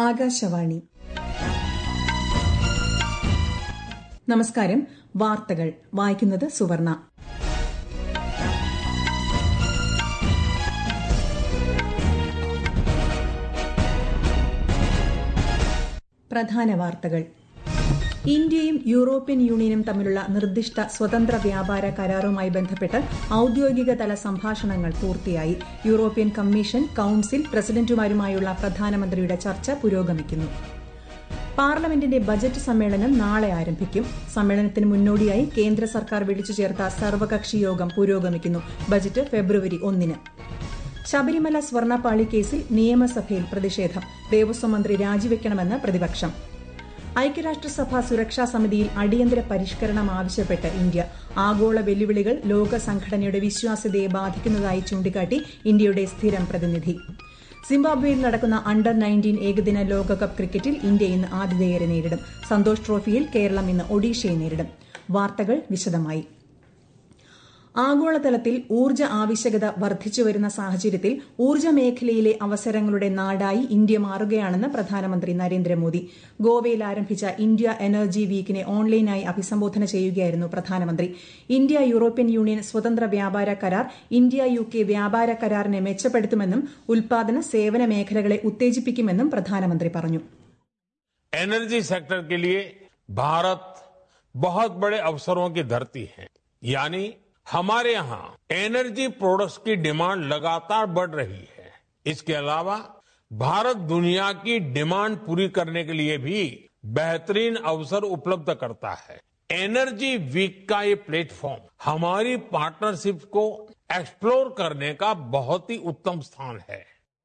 ആകാശവാണി നമസ്കാരം വാർത്തകൾ വായിക്കുന്നത് സുവർണ പ്രധാന വാർത്തകൾ ഇന്ത്യയും യൂറോപ്യൻ യൂണിയനും തമ്മിലുള്ള നിർദ്ദിഷ്ട സ്വതന്ത്ര വ്യാപാര കരാറുമായി ബന്ധപ്പെട്ട് ഔദ്യോഗിക തല സംഭാഷണങ്ങൾ പൂർത്തിയായി യൂറോപ്യൻ കമ്മീഷൻ കൌൺസിൽ പ്രസിഡന്റുമാരുമായുള്ള പ്രധാനമന്ത്രിയുടെ ചർച്ച പുരോഗമിക്കുന്നു പാർലമെന്റിന്റെ ബജറ്റ് സമ്മേളനം നാളെ ആരംഭിക്കും സമ്മേളനത്തിന് മുന്നോടിയായി കേന്ദ്ര സർക്കാർ വിളിച്ചു ചേർത്ത സർവകക്ഷി യോഗം പുരോഗമിക്കുന്നു ബജറ്റ് ഫെബ്രുവരി ഒന്നിന് ശബരിമല സ്വർണ്ണപ്പാളി കേസിൽ നിയമസഭയിൽ പ്രതിഷേധം ദേവസ്വം മന്ത്രി രാജിവെക്കണമെന്ന് പ്രതിപക്ഷം ഐക്യരാഷ്ട്രസഭ സുരക്ഷാ സമിതിയിൽ അടിയന്തര പരിഷ്കരണം ആവശ്യപ്പെട്ട് ഇന്ത്യ ആഗോള വെല്ലുവിളികൾ ലോക സംഘടനയുടെ വിശ്വാസ്യതയെ ബാധിക്കുന്നതായി ചൂണ്ടിക്കാട്ടി ഇന്ത്യയുടെ സ്ഥിരം പ്രതിനിധി സിംബാബ്വേയിൽ നടക്കുന്ന അണ്ടർ നയൻറ്റീൻ ഏകദിന ലോകകപ്പ് ക്രിക്കറ്റിൽ ഇന്ത്യ ഇന്ന് ആതിഥേയരെ നേരിടും സന്തോഷ് ട്രോഫിയിൽ കേരളം ഇന്ന് ഒഡീഷയെ നേരിടും വാർത്തകൾ വിശദമായി ആഗോളതലത്തിൽ ഊർജ്ജ ആവശ്യകത വർദ്ധിച്ചുവരുന്ന സാഹചര്യത്തിൽ ഊർജ്ജ മേഖലയിലെ അവസരങ്ങളുടെ നാടായി ഇന്ത്യ മാറുകയാണെന്ന് പ്രധാനമന്ത്രി നരേന്ദ്രമോദി ഗോവയിൽ ആരംഭിച്ച ഇന്ത്യ എനർജി വീക്കിനെ ഓൺലൈനായി അഭിസംബോധന ചെയ്യുകയായിരുന്നു പ്രധാനമന്ത്രി ഇന്ത്യ യൂറോപ്യൻ യൂണിയൻ സ്വതന്ത്ര വ്യാപാര കരാർ ഇന്ത്യ യു കെ വ്യാപാര കരാറിനെ മെച്ചപ്പെടുത്തുമെന്നും ഉൽപാദന സേവന മേഖലകളെ ഉത്തേജിപ്പിക്കുമെന്നും പ്രധാനമന്ത്രി പറഞ്ഞു एनर्जी सेक्टर के लिए भारत बहुत बड़े अवसरों की धरती है यानी हमारे यहां एनर्जी प्रोडक्ट्स की डिमांड लगातार बढ़ रही है इसके अलावा भारत दुनिया की डिमांड पूरी करने के लिए भी बेहतरीन अवसर उपलब्ध करता है एनर्जी वीक का ये प्लेटफॉर्म हमारी पार्टनरशिप को एक्सप्लोर करने का बहुत ही उत्तम स्थान है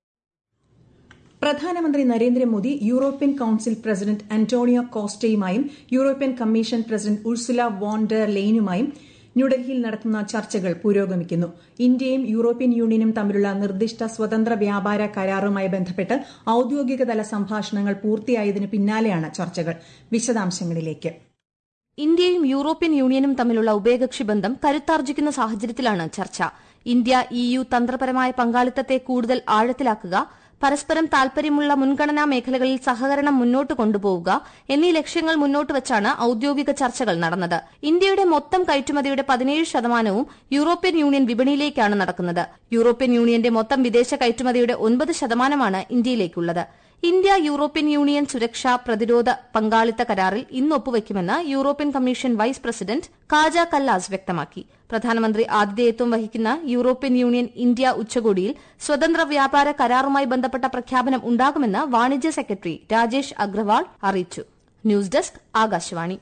പ്രധാനമന്ത്രി Narendra Modi European council president Antonio കോസ്റ്റയുമായും European commission president Ursula von Darr ലെയിനുമായും ന്യൂഡൽഹിയിൽ നടത്തുന്ന ചർച്ചകൾ പുരോഗമിക്കുന്നു ഇന്ത്യയും യൂറോപ്യൻ യൂണിയനും തമ്മിലുള്ള നിർദ്ദിഷ്ട സ്വതന്ത്ര വ്യാപാര കരാറുമായി ബന്ധപ്പെട്ട് ഔദ്യോഗികതല സംഭാഷണങ്ങൾ പൂർത്തിയായതിനു പിന്നാലെയാണ് ചർച്ചകൾ വിശദാംശങ്ങളിലേക്ക് ഇന്ത്യയും യൂറോപ്യൻ യൂണിയനും തമ്മിലുള്ള ഉഭയകക്ഷി ബന്ധം കരുത്താർജിക്കുന്ന സാഹചര്യത്തിലാണ് ചർച്ച ഇന്ത്യ ഇയു തന്ത്രപരമായ പങ്കാളിത്തത്തെ കൂടുതൽ ആഴത്തിലാക്കുക പരസ്പരം താൽപര്യമുള്ള മുൻഗണനാ മേഖലകളിൽ സഹകരണം മുന്നോട്ട് കൊണ്ടുപോവുക എന്നീ ലക്ഷ്യങ്ങൾ മുന്നോട്ട് വച്ചാണ് ഔദ്യോഗിക ചർച്ചകൾ നടന്നത് ഇന്ത്യയുടെ മൊത്തം കയറ്റുമതിയുടെ പതിനേഴ് ശതമാനവും യൂറോപ്യൻ യൂണിയൻ വിപണിയിലേക്കാണ് നടക്കുന്നത് യൂറോപ്യൻ യൂണിയന്റെ മൊത്തം വിദേശ കയറ്റുമതിയുടെ ഒൻപത് ശതമാനമാണ് ഇന്ത്യയിലേക്കുള്ളത് ഇന്ത്യ യൂറോപ്യൻ യൂണിയൻ സുരക്ഷാ പ്രതിരോധ പങ്കാളിത്ത കരാറിൽ ഇന്ന് ഒപ്പുവയ്ക്കുമെന്ന് European commission vice president Kaja Kallas വ്യക്തമാക്കി പ്രധാനമന്ത്രി ആതിഥേയത്വം വഹിക്കുന്ന യൂറോപ്യൻ യൂണിയൻ ഇന്ത്യ ഉച്ചകോടിയിൽ സ്വതന്ത്ര വ്യാപാര കരാറുമായി ബന്ധപ്പെട്ട പ്രഖ്യാപനം ഉണ്ടാകുമെന്ന് വാണിജ്യ സെക്രട്ടറി രാജേഷ് അഗ്രവാൾ അറിയിച്ചു news desk Akashvani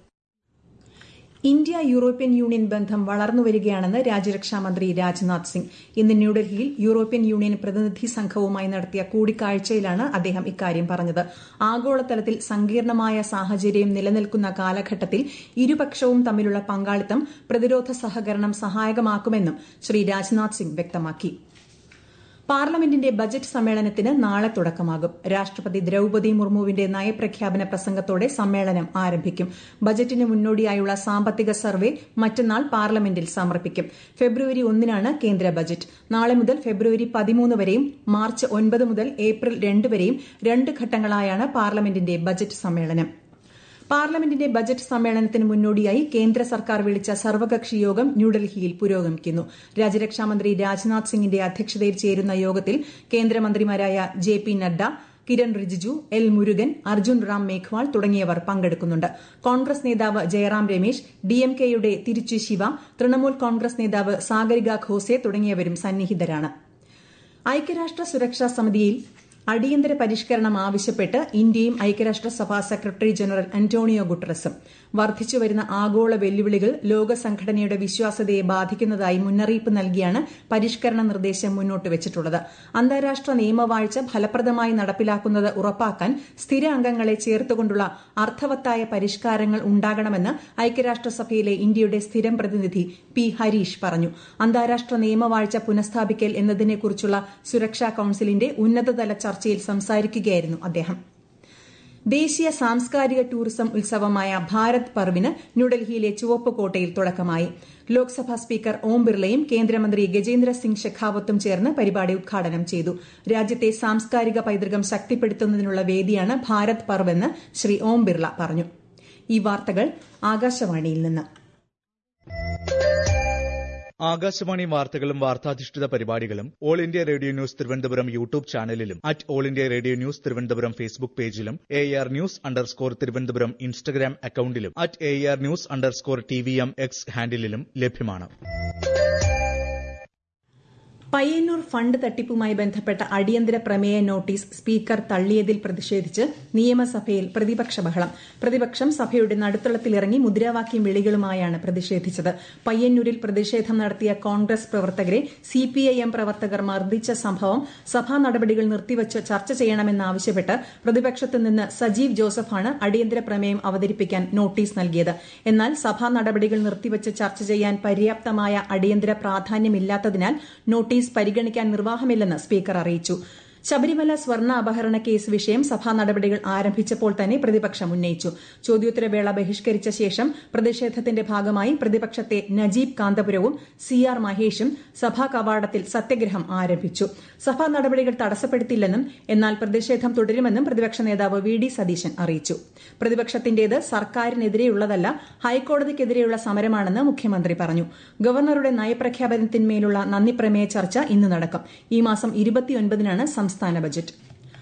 India European union ബന്ധം വളർന്നുവരികയാണെന്ന് രാജ്യരക്ഷാമന്ത്രി രാജ്നാഥ് സിംഗ് ഇന്ന് ന്യൂഡൽഹിയിൽ യൂറോപ്യൻ യൂണിയൻ പ്രതിനിധി സംഘവുമായി നടത്തിയ കൂടിക്കാഴ്ചയിലാണ് അദ്ദേഹം ഇക്കാര്യം പറഞ്ഞത് ആഗോളതലത്തിൽ സങ്കീർണമായ സാഹചര്യം നിലനിൽക്കുന്ന കാലഘട്ടത്തിൽ ഇരുപക്ഷവും തമ്മിലുള്ള പങ്കാളിത്തം പ്രതിരോധ സഹകരണം സഹായകമാക്കുമെന്നും ശ്രീ രാജ്നാഥ് സിംഗ് വ്യക്തമാക്കി പാർലമെന്റിന്റെ ബജറ്റ് സമ്മേളനത്തിന് നാളെ തുടക്കമാകും രാഷ്ട്രപതി ദ്രൌപതി മുർമുവിന്റെ നയപ്രഖ്യാപന പ്രസംഗത്തോടെ സമ്മേളനം ആരംഭിക്കും ബജറ്റിന് മുന്നോടിയായുള്ള സാമ്പത്തിക സർവേ മറ്റന്നാൾ പാർലമെന്റിൽ സമർപ്പിക്കും ഫെബ്രുവരി ഒന്നിനാണ് കേന്ദ്ര ബജറ്റ് നാളെ മുതൽ ഫെബ്രുവരി പതിമൂന്ന് വരെയും മാർച്ച് ഒൻപത് മുതൽ ഏപ്രിൽ രണ്ട് വരെയും രണ്ട് ഘട്ടങ്ങളായാണ് പാർലമെന്റിന്റെ ബജറ്റ് സമ്മേളനം പാർലമെന്റിന്റെ ബജറ്റ് സമ്മേളനത്തിന് മുന്നോടിയായി കേന്ദ്ര സർക്കാർ വിളിച്ച സർവകക്ഷി യോഗം ന്യൂഡൽഹിയിൽ പുരോഗമിക്കുന്നു രാജ്യരക്ഷാമന്ത്രി രാജ്നാഥ് സിംഗിന്റെ അധ്യക്ഷതയിൽ ചേരുന്ന യോഗത്തിൽ കേന്ദ്രമന്ത്രിമാരായ J P Nadda Kiren Rijiju L Murugan Arjun Ram Meghwal തുടങ്ങിയവർ പങ്കെടുക്കുന്നുണ്ട് കോൺഗ്രസ് നേതാവ് ജയറാം രമേശ് ഡിഎംകെയുടെ തിരുച്ചി ശിവ തൃണമൂൽ കോൺഗ്രസ് നേതാവ് സാഗരിക ഖോസെ തുടങ്ങിയവരും സന്നിഹിതരാണ് ഐക്യരാഷ്ട്ര സുരക്ഷാ സമിതിയിൽ അടിയന്തര പരിഷ്കരണം ആവശ്യപ്പെട്ട് ഇന്ത്യയും ഐക്യരാഷ്ട്രസഭാ സെക്രട്ടറി ജനറൽ അന്റോണിയോ ഗുട്ടറസും വർദ്ധിച്ചുവരുന്ന ആഗോള വെല്ലുവിളികൾ ലോക സംഘടനയുടെ വിശ്വാസ്യതയെ ബാധിക്കുന്നതായി മുന്നറിയിപ്പ് നൽകിയാണ് പരിഷ്കരണ നിർദ്ദേശം മുന്നോട്ട് വച്ചിട്ടുള്ളത് അന്താരാഷ്ട്ര നിയമവാഴ്ച ഫലപ്രദമായി നടപ്പിലാക്കുന്നത് ഉറപ്പാക്കാൻ സ്ഥിര അംഗങ്ങളെ ചേർത്തുകൊണ്ടുള്ള അർത്ഥവത്തായ പരിഷ്കാരങ്ങൾ ഉണ്ടാകണമെന്ന് ഐക്യരാഷ്ട്രസഭയിലെ ഇന്ത്യയുടെ സ്ഥിരം പ്രതിനിധി പി ഹരീഷ് പറഞ്ഞു അന്താരാഷ്ട്ര നിയമവാഴ്ച പുനഃസ്ഥാപിക്കൽ എന്നതിനെക്കുറിച്ചുള്ള സുരക്ഷാ കൌൺസിലിന്റെ ഉന്നതതല ചർച്ചയിൽ സംസാരിക്കുകയായിരുന്നു അദ്ദേഹം ദേശീയ സാംസ്കാരിക ടൂറിസം ഉത്സവമായ ഭാരത് പർവിന് ന്യൂഡൽഹിയിലെ ചുവപ്പ് കോട്ടയിൽ തുടക്കമായി ലോക്സഭാ സ്പീക്കർ ഓം ബിർളയും കേന്ദ്രമന്ത്രി ഗജേന്ദ്ര സിംഗ് ഷെഖാവത്തും ചേർന്ന് പരിപാടി ഉദ്ഘാടനം ചെയ്തു രാജ്യത്തെ സാംസ്കാരിക പൈതൃകം ശക്തിപ്പെടുത്തുന്നതിനുള്ള വേദിയാണ് ഭാരത് പർവ് എന്ന് ശ്രീ ഓം ബിർള പറഞ്ഞു ഈ വാർത്തകൾ ആകാശവാണിയിൽ നിന്ന് ആകാശവാണി വാർത്തകളും വാർത്താധിഷ്ഠിത പരിപാടികളും all India radio news Thiruvananthapuram YouTube ചാനലിലും at all India radio news Thiruvananthapuram Facebook പേജിലും A R news underscore Thiruvananthapuram Instagram അക്കൌണ്ടിലും at A R news underscore T V M X ഹാൻഡിലും ലഭ്യമാണ് പയ്യന്നൂർ ഫണ്ട് തട്ടിപ്പുമായി ബന്ധപ്പെട്ട അടിയന്തര പ്രമേയ നോട്ടീസ് സ്പീക്കർ തള്ളിയതിൽ പ്രതിഷേധിച്ച് നിയമസഭയിൽ പ്രതിപക്ഷ ബഹളം പ്രതിപക്ഷം സഭയുടെ നടുത്തളത്തിലിറങ്ങി മുദ്രാവാക്യം വിളികളുമായാണ് പ്രതിഷേധിച്ചത് പയ്യന്നൂരിൽ പ്രതിഷേധം നടത്തിയ കോൺഗ്രസ് പ്രവർത്തകരെ സിപിഐഎം പ്രവർത്തകർ മർദ്ദിച്ച സംഭവം സഭാ നടപടികൾ നിർത്തിവച്ച് ചർച്ച ചെയ്യണമെന്നാവശ്യപ്പെട്ട് പ്രതിപക്ഷത്തു നിന്ന് സജീവ് ജോസഫാണ് അടിയന്തര പ്രമേയം അവതരിപ്പിക്കാൻ നോട്ടീസ് നൽകിയത് എന്നാൽ സഭാ നടപടികൾ നിർത്തിവച്ച് ചർച്ച ചെയ്യാൻ പര്യാപ്തമായ അടിയന്തര പ്രാധാന്യമില്ലാത്തതിനാൽ നോട്ടീസ് പരിഗണിക്കാൻ നിർവാഹമില്ലെന്ന് സ്പീക്കർ അറിയിച്ചു ശബരിമല സ്വർണ്ണ അപഹരണ കേസ് വിഷയം സഭാ നടപടികൾ ആരംഭിച്ചപ്പോൾ തന്നെ പ്രതിപക്ഷം ഉന്നയിച്ചു ചോദ്യോത്തരവേള ബഹിഷ്കരിച്ച ശേഷം പ്രതിഷേധത്തിന്റെ ഭാഗമായി പ്രതിപക്ഷത്തെ നജീബ് കാന്തപുരവും സി ആർ മഹേഷും സഭാ കവാടത്തിൽ സത്യഗ്രഹം ആരംഭിച്ചു സഭാ നടപടികൾ തടസ്സപ്പെടുത്തില്ലെന്നും എന്നാൽ പ്രതിഷേധം തുടരുമെന്നും പ്രതിപക്ഷ നേതാവ് വി ഡി സതീശൻ അറിയിച്ചു പ്രതിപക്ഷത്തിന്റേത് സർക്കാരിനെതിരെയുള്ളതല്ല ഹൈക്കോടതിക്കെതിരെയുള്ള സമരമാണെന്ന് മുഖ്യമന്ത്രി പറഞ്ഞു ഗവർണറുടെ നയപ്രഖ്യാപനത്തിന്മേലുള്ള നന്ദിപ്രമേയ ചർച്ച ഇന്ന് നടക്കും ഈ മാസം ഇരുപത്തിയൊൻപതിനാണ് സംസ്ഥാന ബജറ്റ്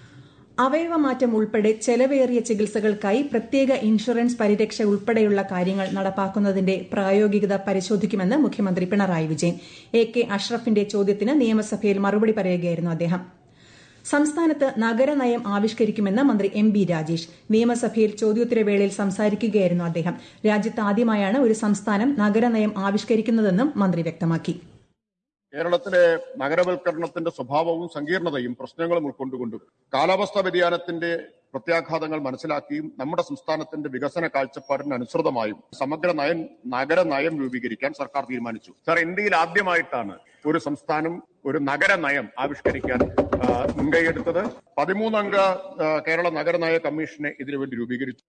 അവയവമാറ്റം ഉൾപ്പെടെ ചെലവേറിയ ചികിത്സകൾക്കായി പ്രത്യേക ഇൻഷുറൻസ് പരിരക്ഷ ഉൾപ്പെടെയുള്ള കാര്യങ്ങൾ നടപ്പാക്കുന്നതിന്റെ പ്രായോഗികത പരിശോധിക്കുമെന്ന് മുഖ്യമന്ത്രി പിണറായി വിജയൻ എ കെ അഷ്റഫിന്റെ ചോദ്യത്തിന് നിയമസഭയിൽ മറുപടി പറയുകയായിരുന്നു അദ്ദേഹം സംസ്ഥാനത്ത് നഗരനയം ആവിഷ്കരിക്കുമെന്ന് മന്ത്രി എം ബി രാജേഷ് നിയമസഭയിൽ ചോദ്യോത്തരവേളയിൽ സംസാരിക്കുകയായിരുന്നു അദ്ദേഹം രാജ്യത്ത് ആദ്യമായാണ് ഒരു സംസ്ഥാനം നഗരനയം ആവിഷ്കരിക്കുന്നതെന്നും മന്ത്രി വ്യക്തമാക്കി കേരളത്തിലെ നഗരവൽക്കരണത്തിന്റെ സ്വഭാവവും സങ്കീർണതയും പ്രശ്നങ്ങളും ഉൾക്കൊണ്ടുകൊണ്ടും കാലാവസ്ഥാ വ്യതിയാനത്തിന്റെ പ്രത്യാഘാതങ്ങൾ മനസ്സിലാക്കിയും നമ്മുടെ സംസ്ഥാനത്തിന്റെ വികസന കാഴ്ചപ്പാടിന് അനുസൃതമായും സമഗ്ര നയം നഗര നയം രൂപീകരിക്കാൻ സർക്കാർ തീരുമാനിച്ചു സർ ഇന്ത്യയിൽ ആദ്യമായിട്ടാണ് ഒരു സംസ്ഥാനം ഒരു നഗര നയം ആവിഷ്കരിക്കാൻ ആ, മുൻകൈയെടുത്തത് പതിമൂന്നംഗ ആ, കേരള നഗരനയ കമ്മീഷനെ ഇതിനുവേണ്ടി രൂപീകരിച്ചു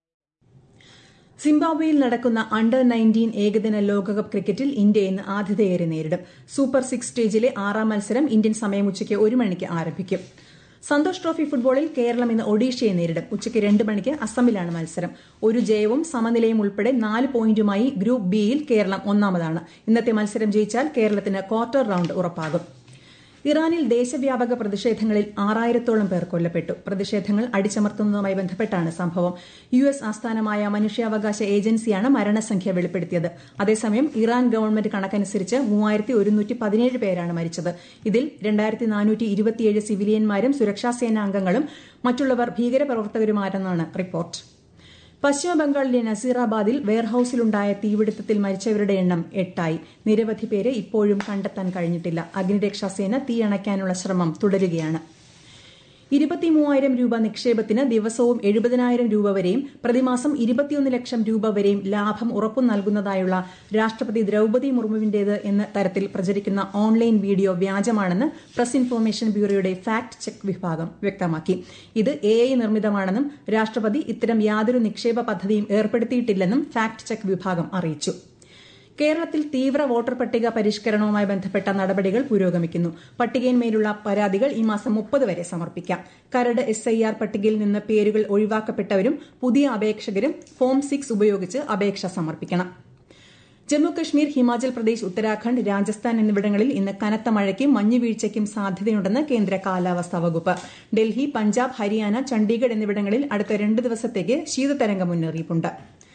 സിംബാബ്വേയിൽ നടക്കുന്ന അണ്ടർ നയൻറ്റീൻ ഏകദിന ലോകകപ്പ് ക്രിക്കറ്റിൽ ഇന്ത്യ ഇന്ന് ആതിഥേയരെ നേരിടും സൂപ്പർ സിക്സ് സ്റ്റേജിലെ ആറാം മത്സരം ഇന്ത്യൻ സമയം ഉച്ചയ്ക്ക് ഒരു മണിക്ക് ആരംഭിക്കും സന്തോഷ് ട്രോഫി ഫുട്ബോളിൽ കേരളം ഇന്ന് ഒഡീഷയെ നേരിടും ഉച്ചയ്ക്ക് രണ്ട് മണിക്ക് അസമിലാണ് മത്സരം ഒരു ജയവും സമനിലയും ഉൾപ്പെടെ നാല് പോയിന്റുമായി ഗ്രൂപ്പ് ബിയിൽ കേരളം ഒന്നാമതാണ് ഇന്നത്തെ മത്സരം ജയിച്ചാൽ കേരളത്തിന് ക്വാർട്ടർ റൌണ്ട് ഉറപ്പാകും ഇറാനിൽ ദേശവ്യാപക പ്രതിഷേധങ്ങളിൽ ആറായിരത്തോളം പേർ കൊല്ലപ്പെട്ടു പ്രതിഷേധങ്ങൾ അടിച്ചമർത്തുന്നതുമായി ബന്ധപ്പെട്ടാണ് സംഭവം യു എസ് ആസ്ഥാനമായ മനുഷ്യാവകാശ ഏജൻസിയാണ് മരണസംഖ്യ വെളിപ്പെടുത്തിയത് അതേസമയം ഇറാൻ ഗവൺമെന്റ് കണക്കനുസരിച്ച് മൂവായിരത്തി ഒരുന്നൂറ്റി പതിനേഴ് പേരാണ് മരിച്ചത് ഇതിൽ രണ്ടായിരത്തി നാനൂറ്റി ഇരുപത്തിയേഴ് സിവിലിയന്മാരും സുരക്ഷാസേനാംഗങ്ങളും മറ്റുള്ളവർ ഭീകരപ്രവർത്തകരുമാരെന്നാണ് റിപ്പോർട്ട് പശ്ചിമബംഗാളിലെ നസീറാബാദിൽ വെയർഹൌസിലുണ്ടായ തീപിടുത്തത്തിൽ മരിച്ചവരുടെ എണ്ണം എട്ടായി നിരവധി പേരെ ഇപ്പോഴും കണ്ടെത്താൻ കഴിഞ്ഞിട്ടില്ല അഗ്നിരക്ഷാസേന തീയണയ്ക്കാനുള്ള ശ്രമം തുടരുകയാണ് ഇരുപത്തിമൂവായിരം രൂപ നിക്ഷേപത്തിന് ദിവസവും എഴുപതിനായിരം രൂപ വരെയും പ്രതിമാസം ഇരുപത്തിയൊന്ന് ലക്ഷം രൂപ വരെയും ലാഭം ഉറപ്പു നൽകുന്നതായുള്ള രാഷ്ട്രപതി ദ്രൌപതി മുർമുവിന്റേത് എന്ന തരത്തിൽ പ്രചരിക്കുന്ന ഓൺലൈൻ വീഡിയോ വ്യാജമാണെന്ന് പ്രസ് ഇൻഫർമേഷൻ ബ്യൂറോയുടെ ഫാക്ട് ചെക്ക് വിഭാഗം വ്യക്തമാക്കി ഇത് എ ഐ നിർമ്മിതമാണെന്നും രാഷ്ട്രപതി ഇത്തരം യാതൊരു നിക്ഷേപ പദ്ധതിയും ഏർപ്പെടുത്തിയിട്ടില്ലെന്നും ഫാക്ട് ചെക്ക് വിഭാഗം അറിയിച്ചു കേരളത്തിൽ തീവ്ര വോട്ടർ പട്ടിക പരിഷ്കരണവുമായി ബന്ധപ്പെട്ട നടപടികൾ പുരോഗമിക്കുന്നു പട്ടികയിന്മേലുള്ള പരാതികൾ ഈ മാസം മുപ്പത് വരെ സമർപ്പിക്കാം കരട് എസ് ഐ ആർ പട്ടികയിൽ നിന്ന് പേരുകൾ ഒഴിവാക്കപ്പെട്ടവരും പുതിയ അപേക്ഷകരും ഫോം സിക്സ് ഉപയോഗിച്ച് അപേക്ഷ സമർപ്പിക്കണം ജമ്മുകശ്മീർ ഹിമാചൽ പ്രദേശ് ഉത്തരാഖണ്ഡ് രാജസ്ഥാൻ എന്നിവിടങ്ങളിൽ ഇന്ന് കനത്ത മഴയ്ക്കും മഞ്ഞുവീഴ്ചയ്ക്കും സാധ്യതയുണ്ടെന്ന് കേന്ദ്ര കാലാവസ്ഥാ വകുപ്പ് ഡൽഹി പഞ്ചാബ് ഹരിയാന ചണ്ഡീഗഡ് എന്നിവിടങ്ങളിൽ അടുത്ത രണ്ട് ദിവസത്തേക്ക് ശീതതരംഗ മുന്നറിയിപ്പുണ്ട്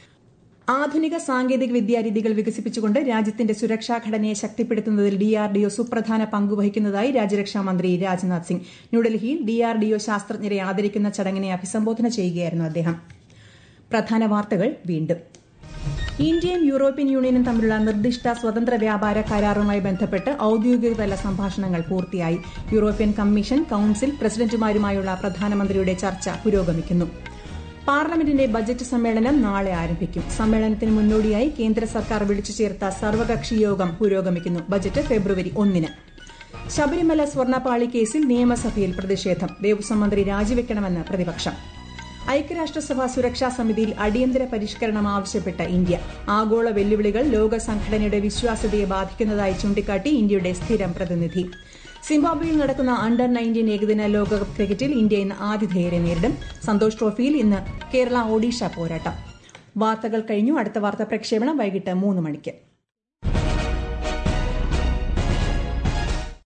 ആധുനിക സാങ്കേതിക വിദ്യാരീതികൾ വികസിപ്പിച്ചുകൊണ്ട് രാജ്യത്തിന്റെ സുരക്ഷാ ഘടനയെ ശക്തിപ്പെടുത്തുന്നതിൽ ഡിആർഡിഒ സുപ്രധാന പങ്കുവഹിക്കുന്നതായി രാജ്യരക്ഷാ മന്ത്രി രാജ്നാഥ് സിംഗ് ന്യൂഡൽഹിയിൽ ഡിആർഡിഒ ശാസ്ത്രജ്ഞരെ ആദരിക്കുന്ന ചടങ്ങിനെ അഭിസംബോധന ചെയ്യുകയായിരുന്നു അദ്ദേഹം പ്രധാന വാർത്തകൾ വീണ്ടും ഇന്ത്യയും യൂറോപ്യൻ യൂണിയനും തമ്മിലുള്ള നിർദ്ദിഷ്ട സ്വതന്ത്ര വ്യാപാര കരാറുമായി ബന്ധപ്പെട്ട് ഔദ്യോഗികതല സംഭാഷണങ്ങൾ പൂർത്തിയായി യൂറോപ്യൻ കമ്മീഷൻ കൌൺസിൽ പ്രസിഡന്റുമാരുമായുള്ള പ്രധാനമന്ത്രിയുടെ ചർച്ച പുരോഗമിക്കുന്നു പാർലമെന്റിന്റെ ബജറ്റ് സമ്മേളനം നാളെ ആരംഭിക്കും സമ്മേളനത്തിന് മുന്നോടിയായി കേന്ദ്ര സർക്കാർ വിളിച്ചു ചേർത്ത സർവകക്ഷി യോഗം പുരോഗമിക്കുന്നു ബജറ്റ് ഫെബ്രുവരി ഒന്നിന് ശബരിമല സ്വർണ്ണപ്പാളി കേസിൽ നിയമസഭയിൽ പ്രതിഷേധം ദേവസ്വം മന്ത്രി രാജിവെക്കണമെന്ന് പ്രതിപക്ഷം ഐക്യരാഷ്ട്രസഭ സുരക്ഷാ സമിതിയിൽ അടിയന്തര പരിഷ്കരണം ആവശ്യപ്പെട്ട ഇന്ത്യ ആഗോള വെല്ലുവിളികൾ ലോക സംഘടനയുടെ വിശ്വാസ്യതയെ ബാധിക്കുന്നതായി ചൂണ്ടിക്കാട്ടി ഇന്ത്യയുടെ സ്ഥിരം പ്രതിനിധി സിംബാബ്വേയിൽ നടക്കുന്ന അണ്ടർ നയൻറ്റീൻ ഏകദിന ലോകകപ്പ് ക്രിക്കറ്റിൽ ഇന്ത്യ ഇന്ന് ആതിഥേയരെ നേരിടും സന്തോഷ് ട്രോഫിയിൽ ഇന്ന് കേരള ഒഡീഷ പോരാട്ടം വാർത്തകൾ കഴിഞ്ഞു അടുത്ത വാർത്താ പ്രക്ഷേപണം വൈകിട്ട് മൂന്ന് മണിക്ക്